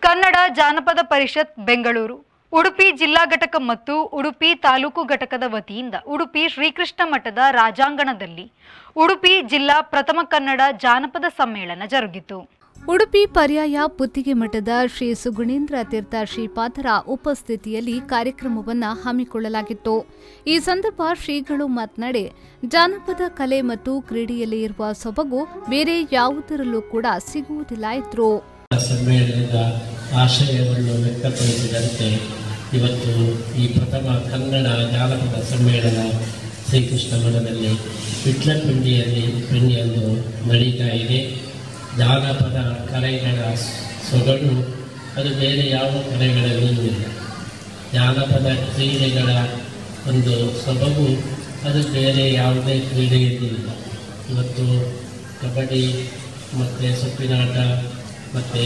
ಕನ್ನಡ ಜಾನಪದ ಪರಿಷತ್ ಬೆಂಗಳೂರು ಉಡುಪಿ ಜಿಲ್ಲಾ ಘಟಕ ಮತ್ತು ಉಡುಪಿ ತಾಲೂಕು ಘಟಕದ ವತಿಯಿಂದ ಉಡುಪಿ ಶ್ರೀಕೃಷ್ಣ ಮಠದ ರಾಜಾಂಗಣದಲ್ಲಿ ಉಡುಪಿ ಜಿಲ್ಲಾ ಪ್ರಥಮ ಕನ್ನಡ ಜಾನಪದ ಸಮ್ಮೇಳನ ಜರುಗಿತು ಉಡುಪಿ ಪರ್ಯಾಯ ಪುತ್ತಿಗೆ ಮಠದ ಶ್ರೀ ಸುಗುಣೇಂದ್ರ ತೀರ್ಥ ಶ್ರೀಪಾದರ ಉಪಸ್ಥಿತಿಯಲ್ಲಿ ಕಾರ್ಯಕ್ರಮವನ್ನು ಹಮ್ಮಿಕೊಳ್ಳಲಾಗಿತ್ತು ಈ ಸಂದರ್ಭ ಶ್ರೀಗಳು ಮಾತನಾಡಿ ಜಾನಪದ ಕಲೆ ಮತ್ತು ಕ್ರೀಡೆಯಲ್ಲಿ ಇರುವ ಸೊಬಗು ಬೇರೆ ಯಾವುದರಲ್ಲೂ ಕೂಡ ಸಿಗುವುದಿಲ್ಲ ಎಂದರು ಸಮ್ಮೇಳನದ ಆಶಯವನ್ನು ವ್ಯಕ್ತಪಡಿಸಿದಂತೆ ಇವತ್ತು ಈ ಪ್ರಥಮ ಕನ್ನಡ ಜಾನಪದ ಸಮ್ಮೇಳನ ಶ್ರೀಕೃಷ್ಣ ಮಠದಲ್ಲಿ ವಿಟ್ಲಪಿಂಡಿಯಲ್ಲಿ ಪಿಂಡಿಯಂದು ನಡೀತಾ ಇದೆ ಜಾನಪದ ಕಲೆಗಳ ಸೊಗಡು ಅದು ಬೇರೆ ಯಾವ ಕಲೆಗಳಲ್ಲೂ ಇಲ್ಲ ಜಾನಪದ ಕ್ರೀಡೆಗಳ ಒಂದು ಸೊಬಗು ಅದು ಬೇರೆ ಯಾವುದೇ ಕ್ರೀಡೆಯಲ್ಲಿ ಇಲ್ಲ ಇವತ್ತು ಕಬಡ್ಡಿ ಮತ್ತು ಸೊಪ್ಪಿನಾಟ ಮತ್ತು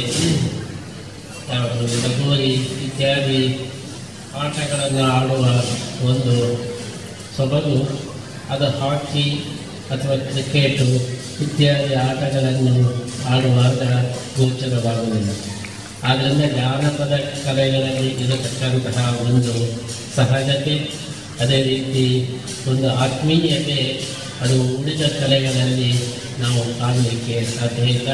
ಯಾವುದು ಲಗೋರಿ ಇತ್ಯಾದಿ ಆಟಗಳನ್ನು ಆಡುವ ಒಂದು ಸೊಬಗು ಅದು ಹಾಕಿ ಅಥವಾ ಕ್ರಿಕೆಟು ಇತ್ಯಾದಿ ಆಟಗಳನ್ನು ಆಡುವಾಗ ಗೋಚರವಾಗುವುದಿಲ್ಲ ಆದ್ದರಿಂದ ಜಾನಪದ ಕಲೆಗಳಲ್ಲಿ ಇರತಕ್ಕಂತಹ ಒಂದು ಸಹಜತೆ ಅದೇ ರೀತಿ ಒಂದು ಆತ್ಮೀಯತೆ ಅದು ಉಳಿದ ಕಲೆಗಳಲ್ಲಿ ನಾವು ಕಾಣಲಿಕ್ಕೆ ಸಾಧ್ಯ ಇಲ್ಲ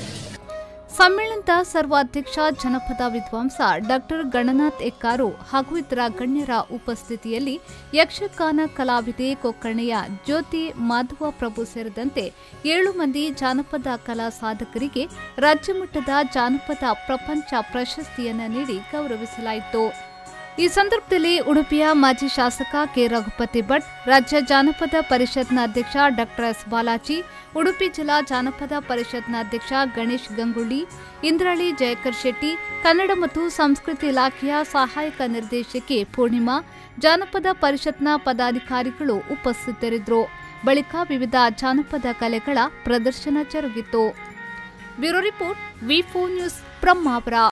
ಸಮ್ಮೇಳನದ ಸರ್ವಾಧ್ಯಕ್ಷ ಜನಪದ ವಿದ್ವಾಂಸ ಡಾಕ್ಟರ್ ಗಣನಾಥ್ ಎಕ್ಕಾರು ಹಾಗೂ ಇತರ ಗಣ್ಯರ ಉಪಸ್ಥಿತಿಯಲ್ಲಿ ಯಕ್ಷಗಾನ ಕಲಾವಿದೆ ಕೊಕ್ಕರ್ಣೆಯ ಜ್ಯೋತಿ ಮಾಧವ ಪ್ರಭು ಸೇರಿದಂತೆ ಏಳು ಮಂದಿ ಜಾನಪದ ಕಲಾ ಸಾಧಕರಿಗೆ ರಾಜ್ಯಮಟ್ಟದ ಜಾನಪದ ಪ್ರಪಂಚ ಪ್ರಶಸ್ತಿಯನ್ನು ನೀಡಿ ಗೌರವಿಸಲಾಯಿತು ಈ ಸಂದರ್ಭದಲ್ಲಿ ಉಡುಪಿಯ ಮಾಜಿ ಶಾಸಕ ಕೆ ರಘುಪತಿ ಭಟ್ ರಾಜ್ಯ ಜಾನಪದ ಪರಿಷತ್ನ ಅಧ್ಯಕ್ಷ ಡಾಕ್ಟರ್ ಎಸ್ ಬಾಲಾಜಿ ಉಡುಪಿ ಜಿಲ್ಲಾ ಜಾನಪದ ಪರಿಷತ್ನ ಅಧ್ಯಕ್ಷ ಗಣೇಶ್ ಗಂಗುಳ್ಳಿ ಇಂದ್ರಾಳಿ ಜಯಕರ್ ಶೆಟ್ಟಿ ಕನ್ನಡ ಮತ್ತು ಸಂಸ್ಕೃತಿ ಇಲಾಖೆಯ ಸಹಾಯಕ ನಿರ್ದೇಶಕಿ ಪೂರ್ಣಿಮಾ ಜಾನಪದ ಪರಿಷತ್ನ ಪದಾಧಿಕಾರಿಗಳು ಉಪಸ್ಥಿತರಿದ್ದರು ಬಳಿಕ ವಿವಿಧ ಜಾನಪದ ಕಲೆಗಳ ಪ್ರದರ್ಶನ ಜರುಗಿತು bureau report V news Brahmavar